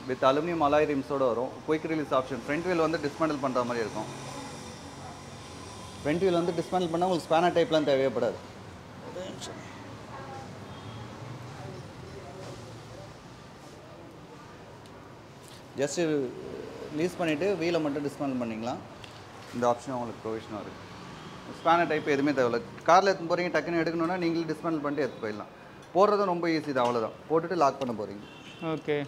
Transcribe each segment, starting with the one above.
With aluminium alloy ரிம்ஸோட வரும் quick release option front wheel வந்து டிஸ்மேண்டில் பண்ணுற மாதிரி இருக்கும் ஃப்ரண்ட் வீல் வந்து டிஸ்மேண்டில் பண்ணால் உங்களுக்கு ஸ்பேனர் டைப்லாம் தேவைப்படாது ஜஸ்ட்டு லீஸ் பண்ணிவிட்டு வீலை மட்டும் டிஸ்மேண்டில் பண்ணிக்கலாம் இந்த ஆப்ஷன் உங்களுக்கு ப்ரொவிஷனாக இருக்குது ஸ்பேனர் டைப் எதுவுமே தேவையில்ல காரில் எடுத்து போகிறீங்க டக்குன்னு எடுக்கணும்னா நீங்களே டிஸ்மேண்டில் பண்ணிட்டு எடுத்து போயிடலாம் போடுறதும் ரொம்ப ஈஸி தான் அவ்வளோதான் போட்டுட்டு லாக் பண்ண போகிறீங்க ஓகே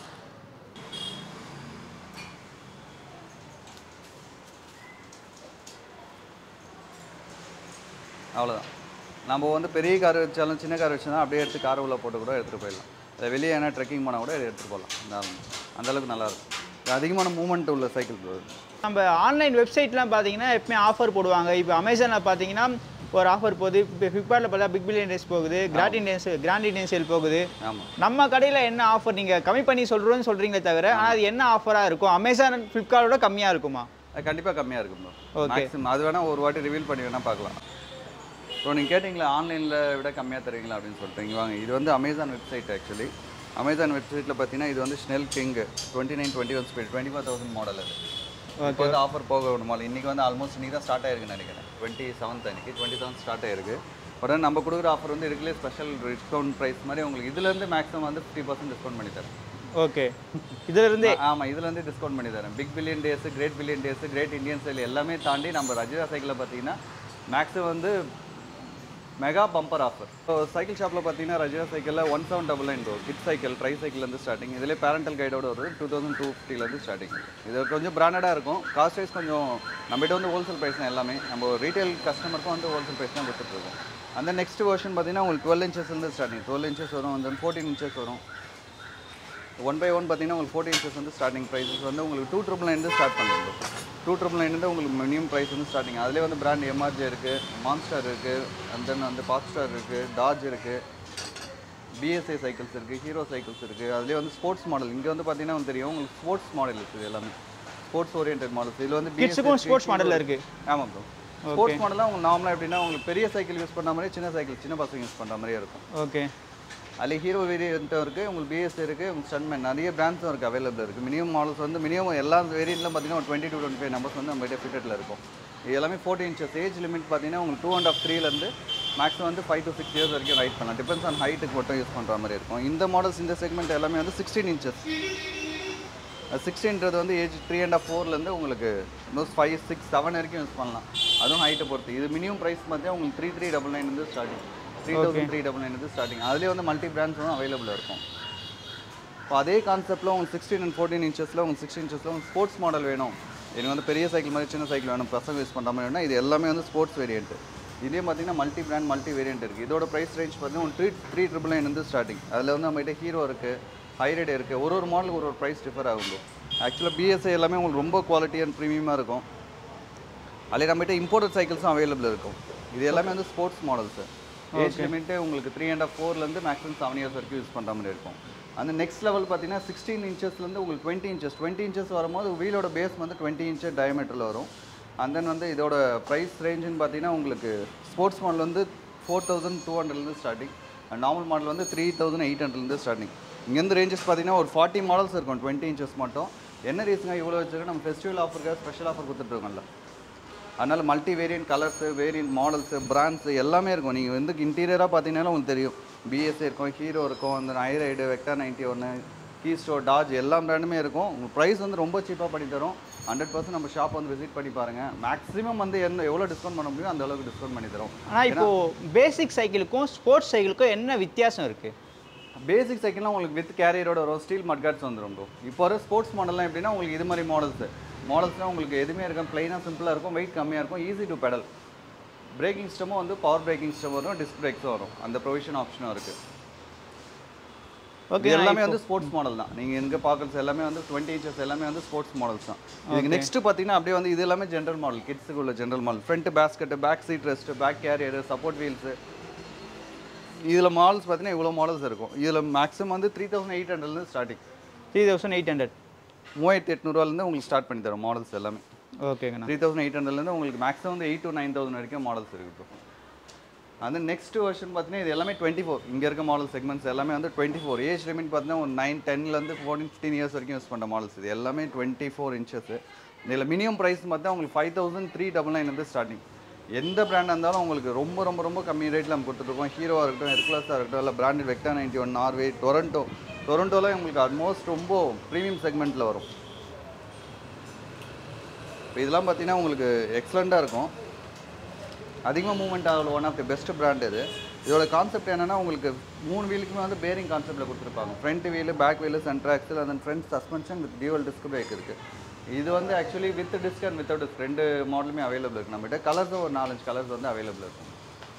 அவ்வளோதான் நம்ம வந்து பெரிய கார் வச்சாலும் சின்ன கார் வச்சாலும் அப்படியே எடுத்து கார் உள்ள போட்டு கூட எடுத்துகிட்டு போயிடலாம் இல்லை வெளியே என்ன ட்ரெக்கிங் போனால் கூட எடுத்துகிட்டு போகலாம் இந்த அந்தளவுக்கு நல்லாயிருக்கும் இது அதிகமான மூமெண்ட் உள்ள சைக்கிள் ப்ரோ நம்ம ஆன்லைன் வெப்சைட்லாம் பார்த்தீங்கன்னா எப்பவுமே ஆஃபர் போடுவாங்க இப்போ அமேசானில் பார்த்தீங்கன்னா ஒரு ஆஃபர் போகுது இப்போ ஃப்ளிப்கார்ட்டில் பார்த்தா பிக் பில்லியன் டேஸ் போகுது grand Indian grand Indian sale போகுது ஆமாம் நம்ம கடையில் என்ன ஆஃபர் நீங்கள் கம்மி பண்ணி சொல்கிறோன்னு சொல்கிறீங்களே தவிர ஆனால் அது என்ன ஆஃபராக இருக்கும் அமேசான் ஃப்ளிப்கார்ட்டோட கம்மியாக இருக்குமா அது கண்டிப்பாக கம்மியாக இருக்கும் ப்ரோ Okay. மேக்ஸிமம் அது வேணால் ஒரு வாட்டி ரிவீல் பண்ணி வேணால் பார்க்கலாம் ஸோ நீங்கள் கேட்டிங்களா ஆன்லைனில் விட கம்மியாக தருவீங்களா அப்படின்னு சொல்லிட்டு இங்க வாங்க இது வந்து அமேசான் வெப்சைட் ஆக்சுவலி அமேசான் வெப்சைட்டில் பார்த்தீங்கன்னா இது வந்து Snell king twenty nine twenty one speed twenty four thousand model அது இப்போ வந்து ஆஃபர் போக விடுமா இன்றைக்கி வந்து ஆல்மோஸ்ட் இன்றைக்கி தான் ஸ்டார்ட் ஆயிருக்குன்னு நினைக்கிறேன் டுவெண்ட்டி செவன்த் அன்றைக்கி டுவெண்ட்டி செவன்த் ஸ்டார்ட் ஆயிருக்கு பட் நம்ம கொடுக்குற ஆஃபர் வந்து இதுக்குள்ளே ஸ்பெஷல் டிஸ்கவுண்ட் ப்ரைஸ் மாதிரி உங்களுக்கு இதுலேருந்து மேக்ஸிமம் வந்து ஃபிஃப்டி பர்சன்ட் டிஸ்கவுண்ட் பண்ணி தரேன் ஓகே இதிலிருந்தே ஆ- ஆமா இதுல இருந்து டிஸ்கவுண்ட் பண்ணி தரேன் big billion days great billion days great Indian sale எல்லாமே தாண்டி நம்ம ரஜிதா சைக்கிளில் பார்த்தீங்கன்னா மேக்ஸிமம் வந்து mega bumper offer so cycle ஷாப்பில் பார்த்தீங்கன்னா ரஜிதா சைக்கிளில் ஒன் செவன் டபுள் நைன் வரும் கிட் சைக்கிள் ட்ரை சைக்கிள்லேருந்து ஸ்டார்டிங் இதிலே பேரண்டல் கைடோட வருது டூ தௌசண்ட் டூ ஃபிஃப்டிலேருந்து ஸ்டார்டிங் இது கொஞ்சம் பிராண்டடாக இருக்கும் காஸ்ட் வைஸ் கொஞ்சம் நம்மகிட்ட வந்து ஹோல்சேல் ப்ரைஸ் தான் எல்லாமே நம்ம ரீட்டைல் கஸ்டமருக்கும் வந்து ஹோல்சேல் ப்ரைஸ் தான் கொடுத்துட்ருக்கோம் அந்த நெக்ஸ்ட் வெர்ஷன் பார்த்தீங்கன்னா உங்களுக்கு டுவெல் இன்ச்சஸ்லேருந்து ஸ்டார்டிங் டுவெல் இன்ச்சஸ் வரும் தென் ஃபோர்டீன் இன்ச்சஸ் வரும் ஒன் பை ஒன் பார்த்தீங்கன்னா உங்களுக்கு ஃபோர்ட்டி இன்ச்சஸ் வந்து ஸ்டார்டிங் ப்ரைஸஸ் வந்து உங்களுக்கு டூ ட்ரிபிள் நைன் ஸ்டார்ட் பண்ணுறது டூ ட்ரிபிள் நைன் உங்களுக்கு மினிமம் ப்ரைஸ் வந்து ஸ்டார்டிங் அதிலே வந்து பிராண்ட் எம்ஆர்ஜி இருக்குது மான்ஸ்டர் இருக்குது அண்ட் தென் வந்து பாக்ஸ்டார் இருக்குது டாஜ் இருக்குது பிஎஸ்ஐ சைக்கிள்ஸ் இருக்குது ஹீரோ சைக்கிள்ஸ் இருக்குது அதுலேயே வந்து ஸ்போர்ட்ஸ் மாடல் இங்கே வந்து பார்த்தீங்கன்னா உங்களுக்கு தெரியும் உங்களுக்கு ஸ்போர்ட்ஸ் மாடல் இருக்குது எல்லாமே ஸ்போர்ட்ஸ் ஓரியன்ட் மாடல்ஸ் இதில் வந்து கிட்ஸுக்கும் ஸ்போர்ட்ஸ் மாடலில் இருக்குது ஆமாம் ப்ரோ ஸ்போர்ட்ஸ் மாடலாக உங்களுக்கு நார்மலாக எப்படின்னா உங்களுக்கு பெரிய சைக்கிள் யூஸ் பண்ணுற மாதிரி சின்ன சைக்கிள் சின்ன பசங்க யூஸ் பண்ணுற மாதிரியே இருக்கும் ஓகே அதில் ஹீரோ வேரியண்ட்டும் இருக்குது உங்களுக்கு பிஎஸ் இருக்குது உங்களுக்கு ஸ்டன்மேன் நிறைய பிராண்ட்ஸும் இருக்குது அவைலபிள் இருக்குது மினிமம் மாடல்ஸ் வந்து மினிமம் எல்லா வேரியண்ட்லாம் பார்த்தீங்கன்னா ஒரு twenty two twenty five numbers வந்து நம்மகிட்ட ஃபிட்டடில் இருக்கும் இது எல்லாமே ஃபோர்ட்டி இன்ச்சஸ் ஏஜ் லிமிட் பார்த்தீங்கன்னா உங்களுக்கு டூ அண்ட் ஆஃப் த்ரீலேருந்து மேக்ஸிமம் வந்து ஃபைவ் டு சிக்ஸ் இயர்ஸ் வரைக்கும் ரைட் பண்ணலாம் டிபெண்ட்ஸ் ஆன் ஹைட்டுக்கு மட்டும் யூஸ் பண்ணுற மாதிரி இருக்கும் இந்த மாடல்ஸ் இந்த செக்மெண்ட் எல்லாமே வந்து சிக்ஸ்டீன் இன்ச்சஸ் சிக்ஸ்டீன்றது வந்து ஏஜ் த்ரீ அண்ட் ஆஃப் ஃபோர்லேருந்து உங்களுக்கு இன்னும் ஃபைவ் சிக்ஸ் செவன் வரைக்கும் யூஸ் பண்ணலாம் அதுவும் ஹைட்டை பொறுத்து இது மினிமம் ப்ரைஸ் பார்த்தீங்கன்னா உங்களுக்கு த்ரீ த்ரீ டபுள் நைன் வந்து starting three thousand three double nine வந்து ஸ்டார்டிங் அதுலேயே வந்து மல்டி பிராண்ட்ஸும் அவைலபிளாக இருக்கும் இப்போ அதே கான்செப்ட்டில் உங்களுக்கு சிக்ஸ்டீன் அண்ட் ஃபோர்டீன் இன்ச்சஸில் உங்களுக்கு சிக்ஸ்டீன் இன்ச்சஸில் உங்களுக்கு ஸ்போர்ட்ஸ் மாடல் வேணும் எனக்கு வந்து பெரிய சைக்கிள் மாதிரி சின்ன சைக்கிள் வேணும் பசங்க யூஸ் பண்ணுற மாதிரி வேணும் இது எல்லாமே வந்து ஸ்போர்ட்ஸ் வேரியன்ட் இதே பார்த்தீங்கன்னா மல்டி பிராண்ட் மல்டி வேரியன்ட் இருக்குது இதோட ப்ரைஸ் ரேஞ்ச் பார்த்தீங்கன்னா த்ரீ த்ரீ ட்ரிபிள் நைன் வந்து ஸ்டார்டிங் அதில் வந்து நம்மகிட்ட ஹீரோ இருக்குது ஹைரைட் இருக்குது ஒரு ஒரு மாடலுக்கு ஒரு ஒரு ப்ரைஸ் டிஃபர் ஆகும் ஆக்சுவலாக பிஎஸ்ஐ எல்லாமே உங்களுக்கு ரொம்ப குவாலிட்டி அண்ட் ப்ரீமியமாக இருக்கும் அதில் நம்மகிட்ட இம்போர்ட்டட் சைக்கிள்ஸும் அவைலபிள் இருக்கும் இது எல்லாமே வந்து ஸ்போர்ட்ஸ் மாடல்ஸு ஏஜ் லிமிட்டு உங்களுக்கு த்ரீ அண்ட் ஆஃப் ஃபோர்லேருந்து மேக்ஸிமம் செவன் இயர்ஸ் வரைக்கும் யூஸ் பண்ணுற மாதிரி இருக்கும் அந்த நெக்ஸ்ட் லெவல் பார்த்தீங்கன்னா சிக்ஸ்டீன் இன்ச்சஸ்லேருந்து உங்களுக்கு டுவெண்ட்டி இன்ச்சஸ் டுவெண்ட்டி இன்ச்சஸ் வரும்போது வீலோட பேஸ் வந்து டுவெண்ட்டி இன்ச்சு டயமீட்டரில் வரும் அண்ட் தென் வந்து இதோட ப்ரைஸ் ரேஞ்சுன்னு பார்த்தீங்கன்னா உங்களுக்கு ஸ்போர்ட்ஸ் மாடல் வந்து ஃபோர் தௌசண்ட் டூ ஹண்ட்ரட்லேருந்து ஸ்டார்டிங் அண்ட் நார்மல் மாடல் வந்து த்ரீ தௌசண்ட் எயிட் ஹண்ட்ரட்லேருந்து ஸ்டார்டிங் இங்கேருந்து ரேஞ்சஸ் பார்த்தீங்கன்னா ஒரு ஃபார்ட்டி மாடல்ஸ் இருக்கும் டுவெண்ட்டி இன்ச்சஸ் மட்டும் என்ன ரீசனாக இவ்வளோ வச்சுருக்கோம் நம்ம ஃபெஸ்டிவல் ஆஃபருக்காக ஸ்பெஷல் ஆஃபர் கொடுத்துட்ருக்கோம்ல அதனால் multi variant colours variant models brands எல்லாமே இருக்கும் நீங்கள் வந்து இன்டீரியராக பார்த்தீங்கன்னா உங்களுக்கு தெரியும் பிஎஸ்சி இருக்கும் ஹீரோ இருக்கும் அந்த ஐரைடு வெக்டா நைன்ட்டி ஒன்று கீஸ்டோ டாஜ் எல்லா பிராண்டுமே இருக்கும் உங்கள் ப்ரைஸ் வந்து ரொம்ப சீப்பாக பண்ணி தரும் ஹண்ட்ரட் பர்சன்ட் நம்ம ஷாப் வந்து விசிட் பண்ணி பாருங்கள் மேக்ஸிமம் வந்து என்ன எவ்வளோ டிஸ்கவுண்ட் பண்ண முடியும் அந்த அளவுக்கு டிஸ்கவுண்ட் பண்ணி தரோம் ஆனால் இப்போது பேசிக் சைக்கிளுக்கும் ஸ்போர்ட்ஸ் சைக்கிளுக்கும் என்ன வித்தியாசம் இருக்குது பேசிக் சைக்கிள்லாம் உங்களுக்கு வித் கேரியரோட வரும் ஸ்டீல் மட்கார்ட்ஸ் வந்துடும் ப்ரோ இப்போ வர ஸ்போர்ட்ஸ் மாடல்லாம் எப்படின்னா உங்களுக்கு இது மாதிரி மாடல்ஸ் மாடல்ஸ்லாம் உங்களுக்கு எதுவுமே இருக்கும் ப்ளைனாக சிம்பிளாக இருக்கும் வெயிட் கம்மியாக இருக்கும் ஈஸி டு பெடல் பிரேக்கிங் சிஸ்டமும் வந்து பவர் பிரேக்கிங் சிஸ்டம் வரும் டிஸ்க் பிரேக்ஸும் வரும் அந்த ப்ரொவிஷன் ஆப்ஷனும் இருக்குது ஓகே இது எல்லாமே வந்து ஸ்போர்ட்ஸ் மாடல் தான் நீங்கள் எங்கே பார்க்குறது எல்லாமே வந்து டுவெண்ட்டி இன்ச்சஸ் எல்லாமே வந்து ஸ்போர்ட்ஸ் மாடல்ஸ் தான் இதுக்கு நெக்ஸ்ட் பார்த்தீங்கன்னா அப்படியே வந்து இது எல்லாமே ஜென்ரல் மாடல் கிட்ஸுக்கு உள்ள general model front basket back seat rest back carrier support wheels இதில் மாடல்ஸ் பார்த்தீங்கன்னா இவ்வளோ மாடல்ஸ் இருக்கும் இதில் மேக்ஸிமம் வந்து த்ரீ தௌசண்ட் எயிட் ஹண்ட்ரட்லேருந்து starting three thousand eight hundred மூவாயிரத்தி எட்நூறுவாலேருந்து உங்களுக்கு ஸ்டார்ட் பண்ணி தரோம் மாடல்ஸ் எல்லாமே ஓகேங்கண்ணா த்ரீ தௌசண்ட் எயிட் ஹண்ட்ரட்லேருந்து உங்களுக்கு மேக்ஸிமம் வந்து எயிட் டு நைன் தௌசண்ட் வரைக்கும் மாடல்ஸ் இருக்குது bro. அந்த நெக்ஸ்ட் வருஷன் பார்த்தீங்கன்னா இது எல்லாமே டுவெண்ட்டி ஃபோர் இங்கே இருக்க மாடல் செக்மெண்ட்ஸ் எல்லாமே வந்து டுவெண்ட்டி ஃபோர் ஏஜ் லிமிட் பார்த்தீங்கன்னா ஒரு நைன் டென்லேருந்து ஃபோர்டீன் ஃபிஃப்டீன் இயர்ஸ் வரைக்கும் யூஸ் பண்ணுற மாடல்ஸ் இது எல்லாமே டுவெண்ட்டி ஃபோர் இன்ச்சஸ் இதில் மினிமம் ப்ரைஸ் பார்த்தா உங்களுக்கு ஃபைவ் தௌசண்ட் த்ரீ டபுள் நைன்லேருந்து ஸ்டார்டிங் எந்த பிராண்டாக இருந்தாலும் உங்களுக்கு ரொம்ப ரொம்ப ரொம்ப கம்மி ரேட்டில் நம்ம கொடுத்துட்ருக்கோம் ஹீரோவாக இருக்கட்டும் ஹெர்குலஸாக இருக்கட்டும் இல்லை branded Vector ninety one Norway Toronto டொரண்டோலாம் உங்களுக்கு ஆல்மோஸ்ட் ரொம்ப ப்ரீமியம் செக்மெண்ட்டில் வரும் இப்போ இதெல்லாம் பார்த்தீங்கன்னா உங்களுக்கு எக்ஸலண்ட்டாக இருக்கும் அதிகமாக மூவ்மெண்ட் ஆகல one of the best brand இது இதோட கான்செப்ட் என்னன்னா உங்களுக்கு மூணு வீலுக்குமே வந்து பேரிங் கான்செப்ட்டில் கொடுத்துருப்பாங்க front wheel back wheel centre axle and front suspension with dual disc brake இருக்குது இது வந்து actually with disc and without disc ரெண்டு மாடலுமே அவைலபிள் இருக்குது நம்மகிட்ட கலர்ஸும் ஒரு நாலஞ்சு கலர்ஸ் வந்து அவைலபிள் இருக்கும்